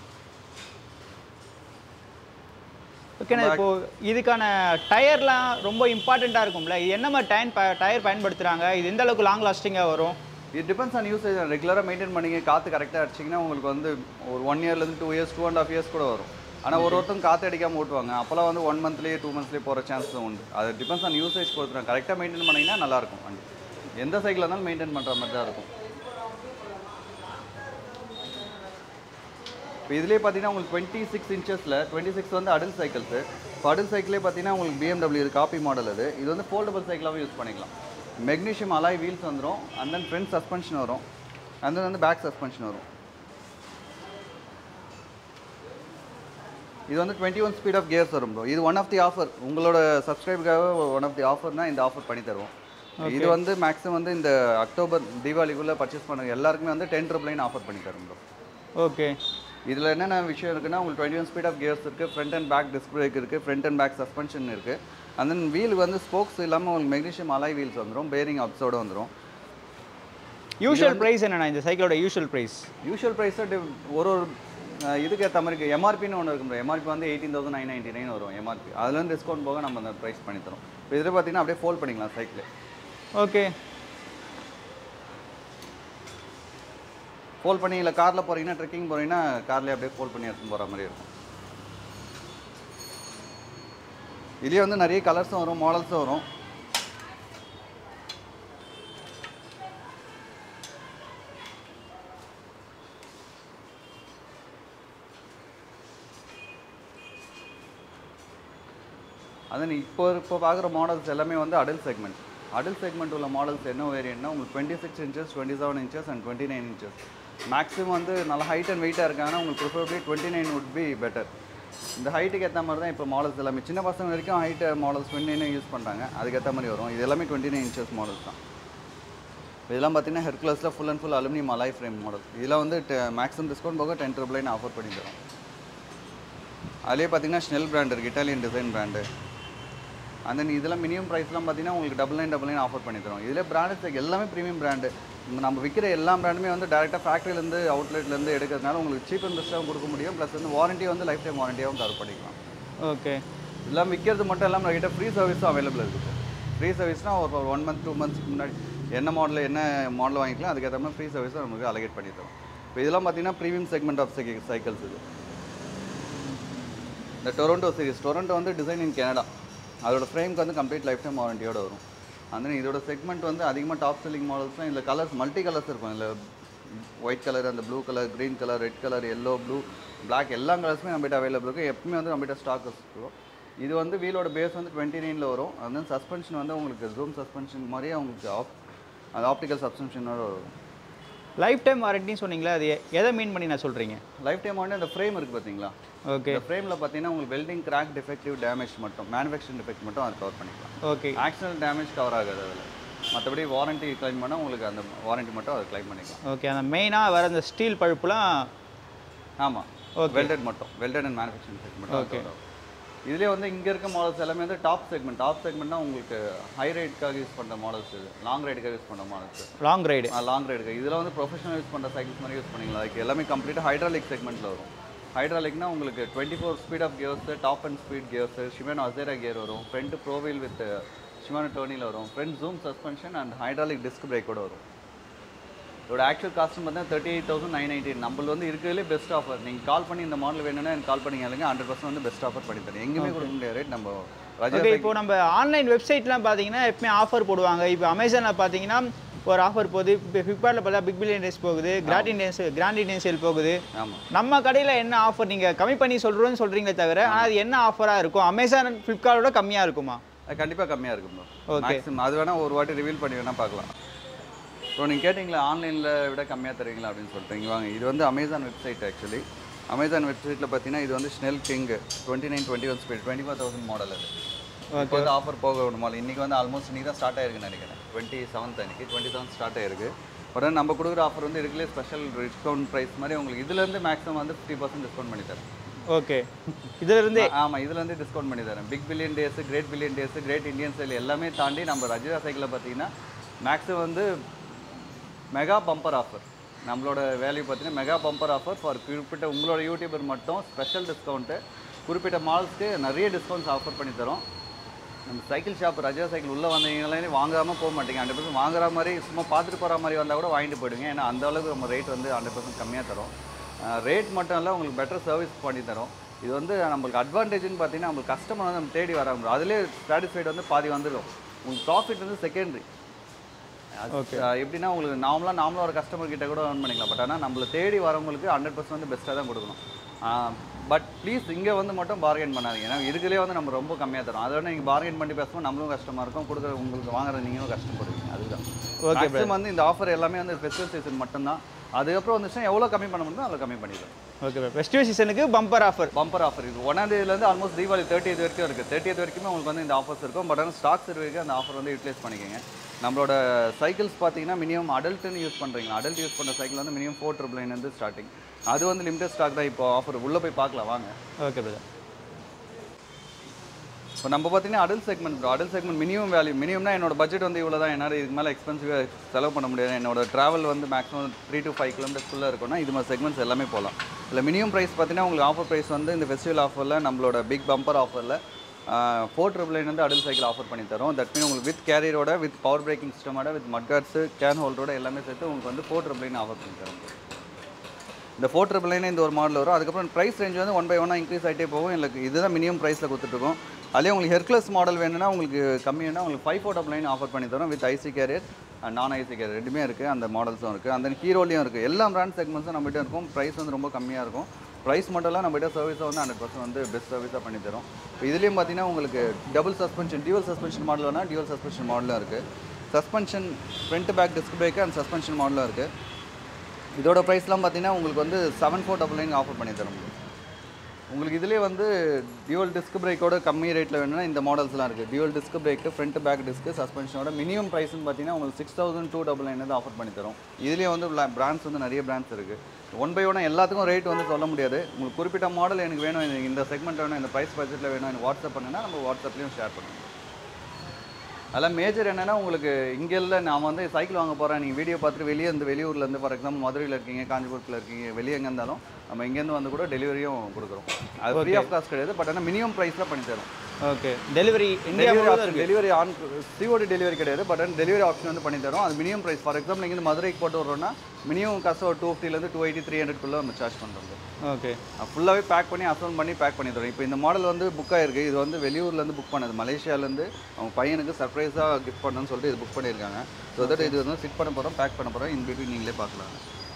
ஓகேண்ணா இப்போ இதுக்கான டயர்லாம் ரொம்ப இம்பார்ட்டண்ட்டாக இருக்கும்ல இது என்ன மாதிரி டயர் ப டயர் பயன்படுத்துகிறாங்க இது எந்த அளவுக்கு லாங் லாஸ்டிங்காக வரும் இது டிபெண்ட்ஸ் ஆன் யூசேஜ் ரெகுலராக மெயின்டைன் பண்ணிங்க காற்று கரெக்டாக அடிச்சிங்கன்னா உங்களுக்கு வந்து ஒரு ஒன் இயர்லேருந்து two years two and half years கூட வரும் ஆனால் ஒரு ஒருத்தங்க காற்று அடிக்காமல் ஓட்டுவாங்க அப்போல்லாம் வந்து ஒன் மந்த்லேயே டூ மந்த்ஸ்லேயே போகிற சான்ஸும் உண்டு அது டிபெண்ட்ஸ் ஆன் யூசேஜ் கொடுத்துருவோம் கரெக்டாக மெயின்டைன் பண்ணிங்கன்னா நல்லாயிருக்கும் வண்டி எந்த சைக்கிள் இருந்தாலும் மெயின்டைன் பண்ணுற மாதிரி தான் இருக்கும் இப்போ இதுலேயே பார்த்தீங்கன்னா உங்களுக்கு டுவெண்ட்டி சிக்ஸ் இன்ச்சஸில் டுவெண்ட்டி சிக்ஸ் வந்து அடல் சைக்கிள்ஸு இப்போ அடல் சைக்கிளே பார்த்தீங்கன்னா உங்களுக்கு BMW இது காப்பி மாடல் அது இது வந்து ஃபோல்டபுள் சைக்கிளாகவும் யூஸ் பண்ணிக்கலாம் மெக்னீஷியம் அலாய் வீல்ஸ் வந்துடும் அண்ட் தென் ஃப்ரண்ட் சஸ்பென்ஷன் வரும் அண்ட் தென் வந்து பேக் சஸ்பென்ஷன் வரும் இது வந்து twenty one speed of gears வரும் ப்ரோ இது ஒன் ஆஃப் தி ஆஃபர் உங்களோட சப்ஸ்கிரைபுக்காக ஒன் ஆஃப் தி ஆஃபர் தான் இந்த ஆஃபர் பண்ணி தருவோம் இது வந்து மேக்ஸிமம் வந்து இந்த அக்டோபர் தீபாவளிக்குள்ளே பர்ச்சேஸ் பண்ண எல்லாருக்குமே வந்து டென் ட்ரிபிள் நைன் ஆஃபர் பண்ணி தரும் ப்ரோ ஓகே இதில் என்னென்ன விஷயம் இருக்குன்னா உங்களுக்கு twenty one speed of gears இருக்குது front and back disc brake இருக்குது ஃப்ரண்ட் அண்ட் பேக் சஸ்பென்ஷன் இருக்குது அண்ட் தென் வீல் வந்து ஸ்போக்ஸ் இல்லாமல் உங்களுக்கு மெக்னீஷியம் அலாய் வீல்ஸ் வந்துடும் பேரிங் அப்ஸோட வந்துடும் யூஷுவல் ப்ரைஸ் என்னண்ணா இந்த சைக்கிளோட யூஷுவல் ப்ரைஸ் யூஷுவல் ப்ரைஸை ஒரு ஒரு அஹ், இதுக்கு ஏற்ற மாதிரி எம்ஆர்பின்னு ஒன்று இருக்கும் எம்ஆர்பி வந்து eighteen thousand nine ninety nine வரும் எம்ஆர்பி அதுலேருந்து டிஸ்கவுண்ட் போக நம்ம அந்த ப்ரைஸ் பண்ணி தரோம் இப்போ இதில் பார்த்தீங்கன்னா அப்படியே ஃபோல்ட் பண்ணிக்கலாம் சைக்கிள் ஓகே ஃபோல்ட் பண்ணி இல்லை காரில் போகிறீங்கன்னா ட்ரெக்கிங் போகிறீங்கன்னா கார்லேயே அப்படியே ஃபோல்ட் பண்ணி எடுத்துன்னு போகிற மாதிரி இருக்கும் இதுலேயே வந்து நிறைய கலர்ஸும் வரும் மாடல்ஸும் வரும் அதன் இப்போ இப்போ பார்க்குற மாடல்ஸ் எல்லாமே வந்து அடல் செக்மெண்ட் அடல் செக்மெண்ட் உள்ள மாடல்ஸ் என்ன வேரியன்ட்னா உங்களுக்கு twenty six inches twenty seven inches and twenty nine inches maximum வந்து நல்ல ஹைட் அண்ட் வெயிட்டாக இருக்காங்கன்னா உங்களுக்கு preferably twenty nine would be better இந்த ஹைட்டுக்கு ஏற்ற மாதிரி தான் இப்போ மாடல்ஸ் எல்லாமே சின்ன பசங்க வரைக்கும் height models twenty nine use பண்ணுறாங்க அதுக்கேற்ற மாதிரி வரும் இது எல்லாமே டுவெண்ட்டி நைன் இன்ச்சஸ் மாடல்ஸ் தான் இதெல்லாம் பார்த்தீங்கன்னா ஹெர்குலஸில் full and full aluminium alloy frame model இதெல்லாம் வந்து மேக்ஸிமம் டிஸ்கவுண்ட் போக டென் ட்ரிபிள் நைன் ஆஃபர் பண்ணி தரோம் அதுலேயே பார்த்தீங்கன்னா ஸ்னெல் பிராண்ட் இருக்குது Italian design brand and then இதெல்லாம் மினிமம் ப்ரைஸ்லாம் பார்த்தீங்கன்னா உங்களுக்கு double nine double nine offer பண்ணி தரோம் இதில் பிராண்டட் எல்லாமே ப்ரீமியம் பிராண்டு நம்ம விற்கிற எல்லா பிராண்டுமே வந்து டேரெக்டாக ஃபேக்ட்ரிலேருந்து அவுட்லெட்லேருந்து எடுக்கிறதுனால உங்களுக்கு சீப் அண்ட் பெஸ்ட்டாகவும் கொடுக்க முடியும் ப்ளஸ் வந்து வாரண்ட்டி வந்து லைஃப் டைம் வாரண்டியாகவும் தர பண்ணிக்கலாம் ஓகே இதெல்லாம் விற்கிறது மட்டும் இல்லாமல் நம்மகிட்ட ஃப்ரீ சர்வீஸும் அவைலபிள் இருக்குது ஃப்ரீ சர்வீஸ்னால் ஒரு ஒன் மந்த் டூ மந்த்ஸ்க்கு முன்னாடி என்ன மாடல் என்ன மாடல் வாங்கிக்கலாம் அதுக்கேற்ற மாதிரி ஃப்ரீ சர்வீஸும் நமக்கு அலகேட் பண்ணி தரோம் இப்போ இதெல்லாம் பார்த்தீங்கன்னா ப்ரீமியம் செக்மெண்ட் ஆஃப் சைக்கிள்ஸ் இது இந்த டொரண்டோ சீரிஸ் டொரண்டோ வந்து டிசைன் இன் கனடா அதோட ஃப்ரேம்க்கு வந்து கம்ப்ளீட் லைஃப் டைம் வாரண்டியோட வரும் அந்த இதோட செக்மெண்ட் வந்து அதிகமாக டாப் செல்லிங் மாடல்ஸ்லாம் இதில் கலர்ஸ் மல்டி கலர்ஸ் இருக்கும் இதில் ஒயிட் கலர் அந்த blue colour green colour red colour yellow blue Black எல்லா கலர்ஸுமே நம்மகிட்ட அவைலபிள் இருக்கும் எப்பவுமே வந்து நம்மகிட்ட ஸ்டாக் இருக்கும் இது வந்து வீலோட பேஸ் வந்து டுவெண்ட்டி நைனில் வரும் அந்த சஸ்பென்ஷன் வந்து உங்களுக்கு ஜூம் சஸ்பென்ஷன் மாதிரியே உங்களுக்கு ஆப் அது ஆப்டிக்கல் சஸ்பென்ஷனோட வரும் லைஃப் டைம் வாரண்டின்னு சொன்னீங்களா அது எ- எதை மீன் பண்ணி நான் சொல்கிறீங்க லைஃப் டைம் வந்து அந்த ஃப்ரேம் இருக்குது பார்த்தீங்களா ஓகே இந்த ஃப்ரேமில் பார்த்தீங்கன்னா உங்களுக்கு வெல்டிங் கிராக் டிஃபெக்டிவ் டேமேஜ் மட்டும் மேனுஃபேக்சரிங் டிஃபெக்ட் மட்டும் அது கவர் பண்ணிக்கலாம் ஓகே ஆக்சிடென்ட் டேமேஜ் கவர் ஆகாது அதில் மற்றபடி வாரண்டி கிளைம் பண்ணால் உங்களுக்கு அந்த வாரண்டி மட்டும் அதை கிளைம் பண்ணிக்கலாம் ஓகே அந்த மெயினாக வர அந்த ஸ்டீல் பழுப்புலாம் ஆமாம் Okay. வெல்டட் மட்டும் வெல்டட் அண்ட் மேனுஃபேக்சரிங் டிஃபெக்ட் மட்டும் Okay. okay. இதுலேயே வந்து இங்கே இருக்க மாடல்ஸ் எல்லாமே வந்து டாப் செக்மெண்ட் டாப் செக்மெண்ட்னா உங்களுக்கு ஹை ரைடுக்காக யூஸ் பண்ணுற மாடல்ஸ் இது லாங் ரைடுக்காக யூஸ் பண்ணுற மாடல்ஸ் லாங் ரைடு லாங் ரைடுக்கு இதில் வந்து ப்ரொஃபஷனல் யூஸ் பண்ணுற சைக்கிள்ஸ் மாதிரி யூஸ் பண்ணிக்கலாம் அதுக்கு எல்லாமே கம்ப்ளீட்டாக ஹைட்ராலிக் செக்மெண்ட்டில் வரும் ஹைட்ராலிக்னா உங்களுக்கு twenty four speed of gears top and speed gears Shimano Acera gear வரும் ஃப்ரண்ட் ப்ரோவீல் வித் ஷிமேனோ டோனியில் வரும் front zoom suspension and hydraulic disc பிரேக்கோட வரும் இதோட ஆக்சுவல் காஸ்ட் பார்த்தீங்கன்னா thirty eight thousand nine ninety நம்மள வந்து இருக்கிறதுலே பெஸ்ட் ஆஃபர் நீங்கள் கால் பண்ணி இந்த மாடல் வேணும்னா எனக்கு கால் பண்ணி கேளுங்க ஹண்ட்ரட் பர்சன்ட் வந்து பெஸ்ட் ஆஃபர் பண்ணி தரேன் எங்கேயுமே கொடுக்க முடியாது ரேட் நம்ம ரஜா ஓகே இப்போ நம்ம ஆன்லைன் வெப்சைட்லாம் பார்த்தீங்கன்னா எப்பவுமே ஆஃபர் போடுவாங்க இப்போ அமேசானில் பார்த்தீங்கன்னா ஒரு ஆஃபர் போகுது இப்போ ஃப்ளிப்கார்ட்டில் பார்த்தா பிக் பில்லியன் டேஸ் போகுது grand Indians grand Indian sale போகுது ஆமாம் நம்ம கடையில் என்ன ஆஃபர் நீங்கள் கம்மி பண்ணி சொல்கிறோன்னு சொல்கிறீங்களே தவிர ஆனால் அது என்ன ஆஃபராக இருக்கும் அமேசான் ஃப்ளிப்கார்ட்டோட கம்மியாக இருக்குமா அது கண்டிப்பாக கம்மியாக இருக்கும் ப்ரோ Okay. மேக்ஸிமம் அது வேணால் ஒரு வாட்டி ரிவீல் பண்ணி வேணால் பார்க்கலாம் ஸோ நீங்கள் கேட்டிங்களா ஆன்லைனில் விட கம்மியாக தருவீங்களா அப்படின்னு சொல்லிட்டு இங்க வாங்க இது வந்து அமேசான் வெப்சைட் ஆக்சுவலி அமேசான் வெப்சைட்டில் பார்த்தீங்கன்னா இது வந்து Snell king twenty nine twenty one speed twenty four thousand model அது இப்போ வந்து ஆஃபர் போக விடுமா இன்றைக்கி வந்து ஆல்மோஸ்ட் இன்றைக்கி தான் ஸ்டார்ட் ஆயிருக்குன்னு நினைக்கிறேன் டுவெண்ட்டி செவன்த் அன்றைக்கி டுவெண்ட்டி செவன்த் ஸ்டார்ட் ஆயிருக்கு பட் நம்ம கொடுக்குற ஆஃபர் வந்து இதுக்குள்ளே ஸ்பெஷல் டிஸ்கவுண்ட் ப்ரைஸ் மாதிரி உங்களுக்கு இதுலேருந்து மேக்ஸிமம் வந்து ஃபிஃப்டி பர்சன்ட் டிஸ்கவுண்ட் பண்ணி தரேன் ஓகே இதிலிருந்தே ஆமாம் இதுலேருந்து டிஸ்கவுண்ட் பண்ணி தரேன் big billion days great billion days great Indian sale எல்லாமே தாண்டி நம்ம ரஜிதா சைக்கிளில் பார்த்தீங்கன்னா மேக்ஸிமம் வந்து மெகா பம்பர் ஆஃபர் நம்மளோட வேல்யூ பார்த்தீங்கன்னா மெகா பம்பர் ஆஃபர் ஃபார் குறிப்பிட்ட உங்களோட யூடியூபர் மட்டும் ஸ்பெஷல் டிஸ்கவுண்ட்டு குறிப்பிட்ட மால்ஸ்க்கு நிறைய டிஸ்கவுண்ட்ஸ் ஆஃபர் பண்ணி தரோம் நம்ம சைக்கிள் ஷாப் ரஜா சைக்கிள் உள்ளே வந்தீங்களே வாங்காமல் போக மாட்டீங்க ஹண்ட்ரட் பர்சன்ட் வாங்குற மாதிரி சும்மா பார்த்துட்டு போகிற மாதிரி வந்தால் கூட வாங்கிட்டு போயிடுங்க ஏன்னா அந்த அளவுக்கு நம்ம ரேட் வந்து ஹண்ட்ரட் பர்சன்ட் கம்மியாக தரோம் ரேட் மட்டும் இல்லை உங்களுக்கு பெட்டர் சர்வீஸ் பண்ணி தரோம் இது வந்து நம்மளுக்கு அட்வான்டேஜ்னு பார்த்தீங்கன்னா நம்மளுக்கு கஸ்டமர் வந்து நம்ம தேடி வராங்க அதிலே சாட்டிஸ்ஃபைட் வந்து பாதி வந்துடும் உங்களுக்கு ப்ராஃபிட் வந்து செகண்டரி எப்படின்னா உங்களுக்கு நார்மலாக நார்மலாக ஒரு கஸ்டமர் கிட்ட கூட earn பண்ணிக்கலாம் பட் ஆனால் நம்மளை தேடி வரவங்களுக்கு ஹண்ட்ரட் பர்சன்ட் வந்து பெஸ்ட்டாக தான் கொடுக்கணும் பட் ப்ளீஸ் இங்கே வந்து மட்டும் பார்கெயின் பண்ணாதீங்க ஏன்னா இதுக்குள்ளே வந்து நம்ம ரொம்ப கம்மியாக தரோம் அதை விட நீங்கள் பார்கெயின் பண்ணி பேசும்போது நம்மளும் கஷ்டமாக இருக்கும் கொடுக்குற உங்களுக்கு வாங்குற நீங்களும் கஷ்டப்படுவீங்க அதுதான் Okay, மேக்ஸிமம் வந்து இந்த ஆஃபர் எல்லாமே வந்து ஃபெஸ்டிவல் சீசன் மட்டும்தான் அதுக்கப்புறம் வந்துச்சுன்னா எவ்வளோ கம்மி பண்ண முடியுமோ அதில் கம்மி பண்ணிடுறோம் ஓகே ப்ரோ ஃபெஸ்டிவல் சீசனுக்கு பம்பர் ஆஃபர் பம்பர் ஆஃபர் இது ஒன்றாந்தேதியிலேருந்து ஆல்மோஸ்ட் தீபாவளி தேர்ட்டி வரைக்கும் இருக்குது தேர்ட்டி வரைக்குமே உங்களுக்கு வந்து இந்த ஆஃபர்ஸ் இருக்கும் பட் ஆனால் ஸ்டாக்ஸ் இருக்கு அந்த ஆஃபர் வந்து யூட்டிலைஸ் பண்ணிக்கோங்க நம்மளோட சைக்கிள்ஸ் பார்த்தீங்கன்னா மினிமம் அடல்ட்டுன்னு யூஸ் பண்ணுறீங்க அடல்ட் யூஸ் பண்ணுற சைக்கிள் வந்து மினிமம் ஃபோர் ட்ரிபிள் வந்து ஸ்டார்டிங் அது வந்து லிமிடெட் ஸ்டாக் தான் இப்போ ஆஃபர் உள்ளே போய் பார்க்கலாம் வாங்க ஓகே பிரதர் இப்போ நம்ம பார்த்தீங்கன்னா adult segment adult segment minimum value மினிமம்னா என்னோட பட்ஜெட் வந்து இவ்வளோ தான் என்னால் இதுக்கு மேலே எக்ஸ்பென்சிவாக செலவு பண்ண முடியாது என்னோட ட்ராவல் வந்து மேக்ஸிமம் த்ரீ டு ஃபைவ் கிலோமீட்டர்ஸ்க்குள்ளே இருக்கும்னா இது மாதிரி செக்மெண்ட்ஸ் எல்லாமே போகலாம் இல்லை மினிமம் ப்ரைஸ் பார்த்தீங்கன்னா உங்களுக்கு ஆஃபர் ப்ரைஸ் வந்து இந்த ஃபெஸ்டிவல் ஆஃபரில் நம்மளோட பிக் பம்பர் ஆஃபரில் ஃபோர் ட்ரிபிள் வந்து அடல் சைக்கிள் ஆஃபர் பண்ணி தரோம் தட் மீன் உங்களுக்கு வித் கேரியரோட வித் பவர் பிரேக்கிங் சிஸ்டமோட வித் மட்கார்ட்ஸு கேன் ஹோல்டரோட எல்லாமே சேர்த்து உங்களுக்கு வந்து ஃபோர் ட்ரிபிள் ஆஃபர் பண்ணி தரோம் இந்த ஃபோர் ட்ரிபிள் இந்த ஒரு மாடல் வரும் அதுக்கப்புறம் ப்ரைஸ் ரேஞ்ச் வந்து ஒன் பை ஒன்னாக இன்க்ரீஸ் ஆகிட்டே போகும் எனக்கு இதுதான் மினிமம் ப்ரைஸில் கொடுத்துட்ருக்கோம் அதுலேயே உங்களுக்கு ஹெர்க்லஸ் மாடல் வேணும்னா உங்களுக்கு கம்மியான உங்களுக்கு five four double nine offer பண்ணி தரோம் வித் ஐசி கேரியர் நான் ஐசி கேரியர் ரெண்டுமே இருக்குது அந்த மாடல்ஸும் இருக்குது அந்த ஹீரோலையும் இருக்குது எல்லா பிராண்ட் செக்மெண்ட்ஸும் நம்மகிட்ட இருக்கும் ப்ரைஸ் வந்து ரொம்ப கம்மியாக இருக்கும் ப்ரைஸ் மட்டும் இல்லை நம்மகிட்ட சர்வீஸை வந்து ஹண்ட்ரட் பர்சன்ட் வந்து பெஸ்ட் சர்வீஸாக பண்ணி தரோம் இப்போ இதுலேயும் பார்த்தீங்கன்னா உங்களுக்கு double suspension dual suspension model வேணால் டியூவல் சஸ்பென்ஷன் மாடலும் இருக்குது suspension front back disc brake and suspension மாடலும் இருக்குது இதோட ப்ரைஸ்லாம் பார்த்தீங்கன்னா உங்களுக்கு வந்து seven four double nine offer பண்ணி தரோம் உங்களுக்கு இதுலேயே வந்து டியூவல் டிஸ்க் பிரேக்கோட கம்மி ரேட்டில் வேணும்னா இந்த மாடல்ஸ்லாம் இருக்குது dual disc brake front back disc சஸ்பென்ஷனோட மினிமம் ப்ரைஸ்னு பார்த்தீங்கன்னா உங்களுக்கு six thousand two double nine offer பண்ணி தரோம் இதுலேயே வந்து பிராண்ட்ஸ் வந்து நிறைய பிராண்ட்ஸ் இருக்குது ஒன் பை ஒன் எல்லாத்துக்கும் ரேட் வந்து சொல்ல முடியாது உங்களுக்கு குறிப்பிட்ட மாடல் எனக்கு வேணும் எனக்கு இந்த செக்மெண்ட் வேணும் இந்த ப்ரைஸ் பட்ஜெட்டில் வேணும் எனக்கு வாட்ஸ்அப் பண்ணுன்னா நம்ம வாட்ஸ்அப்லேயும் ஷேர் பண்ணுவோம் அதெல்லாம் மேஜர் என்னன்னா உங்களுக்கு இங்கே இல்லை நான் வந்து சைக்கிள் வாங்க போகிறேன் நீங்கள் வீடியோ பார்த்துட்டு வெளியே இருந்து வெளியூர்லேருந்து ஃபார் எக்ஸாம்பிள் மதுரையில் இருக்கீங்க காஞ்சிபுரத்தில் இருக்கீங்க வெளியே எங்கே இருந்தாலும் நம்ம இங்கேருந்து வந்து கூட டெலிவரியும் கொடுக்குறோம் அது ஃப்ரீ ஆஃப் காஸ்ட் கிடையாது பட் ஆனால் மினிமம் ப்ரைஸில் பண்ணி தரோம் okay delivery India delivery option delivery on COD delivery கிடையாது பட் ஆனால் டெலிவரி ஆப்ஷன் வந்து பண்ணி தரோம் அது மினிமம் ப்ரைஸ் ஃபார் எக்ஸாம்பிள் இங்கே மதுரைக்கு போட்டு வரோம்னா மினிமம் காசு ஒரு டூ ஃபிஃப்டிலேருந்து டூ எயிட்டி த்ரீ ஹண்ட்ரட்குள்ளே நம்ம சார்ஜ் பண்ணுறோம் ஓகே ஃபுல்லாகவே பேக் பண்ணி அசௌண்ட் பண்ணி பேக் பண்ணி தரோம் இப்போ இந்த மாடல் வந்து புக் ஆயிருக்கு இது வந்து வெளியூர்லேருந்து புக் பண்ணது மலேசியாலேருந்து அவங்க பையனுக்கு சர்ப்ரைஸாக கிஃப்ட் பண்ணணும்னு சொல்லிட்டு இது புக் பண்ணியிருக்காங்க ஸோ தட் இது வந்து ஃபிட் பண்ண போகிறோம் பேக் பண்ண போகிறோம் இன் பிட்வீன் நீங்களே பார்க்கலாம்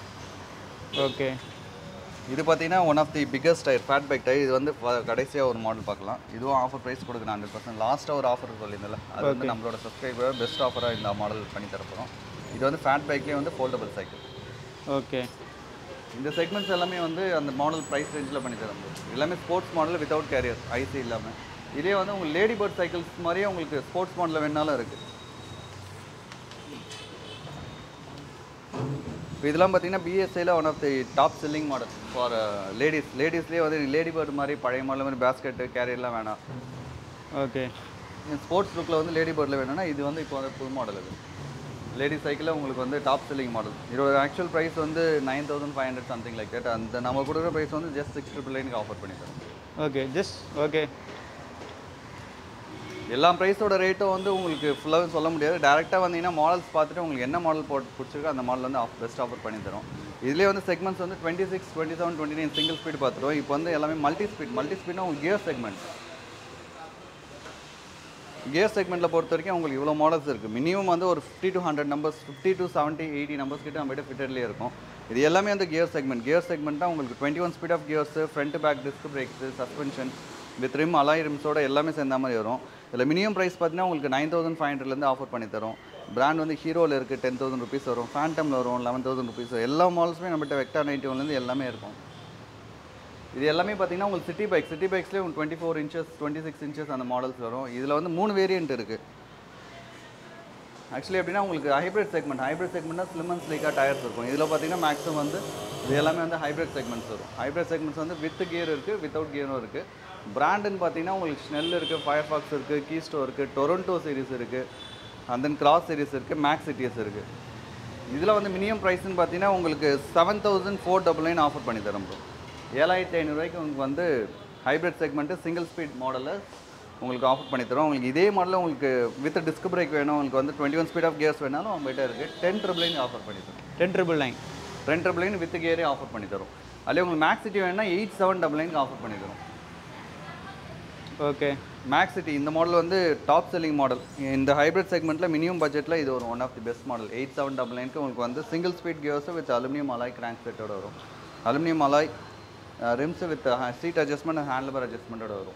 ஓகே இது பார்த்தீங்கன்னா one of the biggest tyre fat bike tyre இது வந்து கடைசியாக ஒரு மாடல் பார்க்கலாம் இதுவும் ஆஃபர் ப்ரைஸ் கொடுக்குறேன் ஹண்ட்ரட் பர்சன்ட் லாஸ்ட்டாக ஒரு ஆஃபர் சொல்லியிருந்தல அது வந்து நம்மளோட சப்ஸ்கிரைபர் பெஸ்ட் ஆஃபராக இந்த மாடல் பண்ணி தர போகிறோம் இது வந்து ஃபேட் பைக்லேயே வந்து ஃபோல்டபுள் சைக்கிள் ஓகே இந்த செக்மெண்ட்ஸ் எல்லாமே வந்து அந்த மாடல் ப்ரைஸ் ரேஞ்சில் பண்ணி தர முடியும் எல்லாமே sports model without carrier IC இல்லாமல் இதே வந்து உங்களுக்கு லேடி பேர்ட் சைக்கிள்ஸ் மாதிரியே உங்களுக்கு ஸ்போர்ட்ஸ் மாடலில் வேணாலும் இருக்குது இப்போ இதெல்லாம் பார்த்தீங்கன்னா பிஎஸ்ஐயில் one of the top selling model for ladies லேடிஸ்லேயே வந்து லேடி பேர்ட் மாதிரி பழைய மாடல் மாதிரி பேஸ்கெட்டு கேரியர்லாம் வேணாம் ஓகே ஸ்போர்ட்ஸ் லுக்கில் வந்து லேடி பேர்டில் வேணும்னா இது வந்து இப்போ வந்து புது மாடல் இது லேடி சைக்கிளில் உங்களுக்கு வந்து டாப் செல்லிங் மாடல் இதோட ஆக்சுவல் ப்ரைஸ் வந்து nine thousand five hundred something like that அந்த நம்ம கொடுக்குற ப்ரைஸ் வந்து ஜஸ்ட் சிக்ஸ் ட்ரிபிள் நைனுக்கு ஆஃபர் பண்ணி தரோம் ஓகே ஜஸ்ட் ஓகே எல்லா ப்ரைஸோட ரேட்டும் வந்து உங்களுக்கு ஃபுல்லாகவே சொல்ல முடியாது டேரெக்டாக வந்தீங்கன்னா மாடல்ஸ் பார்த்துட்டு உங்களுக்கு என்ன மாடல் போட்டு பிடிச்சிருக்கோ அந்த மாடல் வந்து ஆஃப் பெஸ்ட் ஆஃபர் பண்ணி தரோம் இதுலேயே வந்து செக்மெண்ட்ஸ் வந்து twenty six twenty seven twenty nine single speed பார்த்துருவோம் இப்போ வந்து எல்லாமே மல்டி ஸ்பீட் மல்டி ஸ்பீட்னா உங்களுக்கு கியர் செக்மெண்ட் கியர் செக்மெண்ட்டில் பொறுத்த வரைக்கும் உங்களுக்கு இவ்வளோ மாடல்ஸ் இருக்குது மினிமம் வந்து ஒரு fifty to hundred numbers fifty to seventy eighty numbers கிட்ட நம்மகிட்ட ஃபிட்டட்லேயே இருக்கும் இது எல்லாமே வந்து கியர் செக்மெண்ட் கியர் செக்மெண்ட் தான் உங்களுக்கு twenty one speed of gears front back disc brakes suspension with rim alloy ரிம்ஸோட எல்லாமே சேர்ந்த மாதிரி வரும் இதில் மினிமம் ப்ரைஸ் பார்த்தீங்கன்னா உங்களுக்கு நைன் தௌசண்ட் ஃபைவ் ஹண்ட்ரட்லேருந்து ஆஃபர் பண்ணி தரோம் பிராண்ட் வந்து ஹீரோவில் இருக்குது டென் தௌசண்ட் ருபீஸ் வரும் ஃபேண்டமில் வரும் லெவன் தௌசண்ட் ருபீஸ் எல்லா மாடல்ஸுமே நம்மகிட்ட வெக்டா நைன்டி ஒன்லேருந்து எல்லாமே இருக்கும் இது எல்லாமே பார்த்தீங்கன்னா உங்களுக்கு சிட்டி பைக் சிட்டி பைக்ஸ்லேயே உங்களுக்கு twenty four inches twenty six inches அந்த மாடல்ஸ் வரும் இதில் வந்து மூணு வேரியன்ட் இருக்குது ஆக்சுவலி எப்படின்னா உங்களுக்கு ஹைப்ரிட் செக்மெண்ட் ஹைப்ரிட் செக்மெண்ட்னா ஸ்லிம் அண்ட் ஸ்லீக்காக டயர்ஸ் இருக்கும் இதில் பார்த்தீங்கன்னா மேக்ஸிமம் வந்து இது எல்லாமே வந்து ஹைப்ரிட் செக்மெண்ட்ஸ் வரும் ஹைப்ரிட் செக்மெண்ட்ஸ் வந்து வித் கியர் இருக்குது வித்தவுட் கியரும் இருக்குது பிராண்டுன்னு பார்த்தீங்கன்னா உங்களுக்கு ஸ்னெல் இருக்குது ஃபயர் ஃபாக்ஸ் இருக்குது கீஸ்டோ இருக்குது டொரண்டோ சீரிஸ் இருக்குது அண்ட் தென் கிராஸ் சீரிஸ் இருக்குது மேக்ஸ் சிட்டிஎஸ் இருக்குது இதில் வந்து மினிமம் ப்ரைஸ்னு பார்த்தீங்கன்னா உங்களுக்கு seven thousand four double nine offer பண்ணி தரோம் ப்ரோ ஏழாயிரத்தி ஐநூறுரூவாய்க்கு உங்களுக்கு வந்து ஹைப்ரிட் செக்மெண்ட்டு சிங்கிள் ஸ்பீட் மாடலில் உங்களுக்கு ஆஃபர் பண்ணி தரோம் உங்களுக்கு இதே மாடலில் உங்களுக்கு வித் டிஸ்க் பிரேக் வேணும் உங்களுக்கு வந்து twenty one speed of gears வேணாலும் உங்கள்கிட்ட இருக்குது டென் ட்ரிபிள் நைன் ஆஃபர் பண்ணி தரோம் ten triple nine ten triple nine with கியரே ஆஃபர் பண்ணி தரோம் அதிலே உங்களுக்கு மேக்ஸ் சிட்டி வேணும்னா எயிட் செவன் டபுள் நைனுக்கு ஆஃபர் பண்ணி தரோம் ஓகே மேக்ஸ் சிட்டி இந்த மாடல் வந்து டாப் செல்லிங் மாடல் இந்த ஹைப்ரிட் செக்மெண்ட்டில் மினிமம் பட்ஜெட்டில் இது ஒரு one of the best model eight seven double நைனுக்கு உங்களுக்கு வந்து single speed gears with aluminium alloy crank செட்டோட வரும் aluminium alloy rims with seat adjustment hand bar அட்ஜஸ்ட்மெண்ட்டோட வரும்